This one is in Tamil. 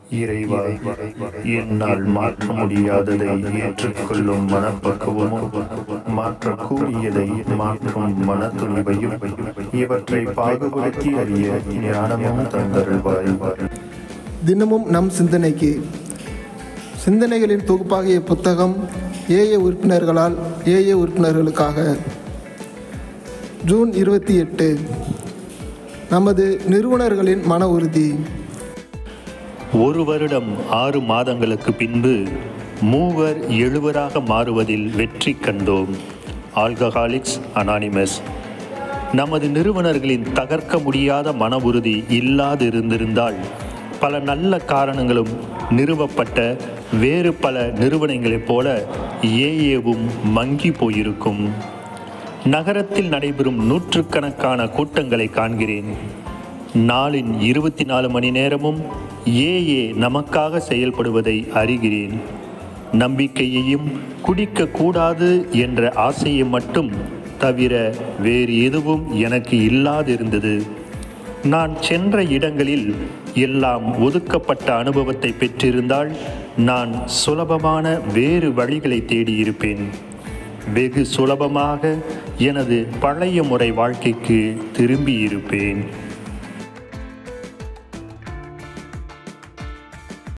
இறைவா என்னால் மாற்ற முடியாததை ஏற்றுக்கொள்ளும் மனப்பக்குவமும் மாற்றக்கூடியதை மாற்றும் மனத்துணிவையும் இவற்றை பாகுபடுத்தி அறிய ஞானமும் தந்தருள்வாய் தினமும் நம் சிந்தனைக்கு சிந்தனைகளின் தொகுப்பாகிய புத்தகம் ஏஏ உறுப்பினர்களால் ஏஏ உறுப்பினர்களுக்காக ஜூன் இருபத்தி எட்டு நமது நிறுவனர்களின் மன உறுதி ஒரு வருடம் ஆறு மாதங்களுக்கு பின்பு மூவர் எழுவராக மாறுவதில் வெற்றி கண்டோம் ஆல்கஹாலிக்ஸ் அனானிமஸ் நமது நிறுவனர்களின் தகர்க்க முடியாத மன உறுதி இல்லாதிருந்திருந்தால் பல நல்ல காரணங்களும் நிறுவப்பட்ட வேறு பல நிறுவனங்களைப் போல ஏஏவும் மங்கி போயிருக்கும் நகரத்தில் நடைபெறும் நூற்றுக்கணக்கான கூட்டங்களை காண்கிறேன் நாளின் இருபத்தி நாலு மணி நேரமும் ஏஏ நமக்காக செயல்படுவதை அறிகிறேன் நம்பிக்கையையும் குடிக்கக்கூடாது என்ற ஆசையை மட்டும் தவிர வேறு எதுவும் எனக்கு இல்லாதிருந்தது நான் சென்ற இடங்களில் எல்லாம் ஒதுக்கப்பட்ட அனுபவத்தை பெற்றிருந்தால் நான் சுலபமான வேறு வழிகளை தேடியிருப்பேன் வெகு சுலபமாக எனது பழைய முறை வாழ்க்கைக்கு திரும்பியிருப்பேன்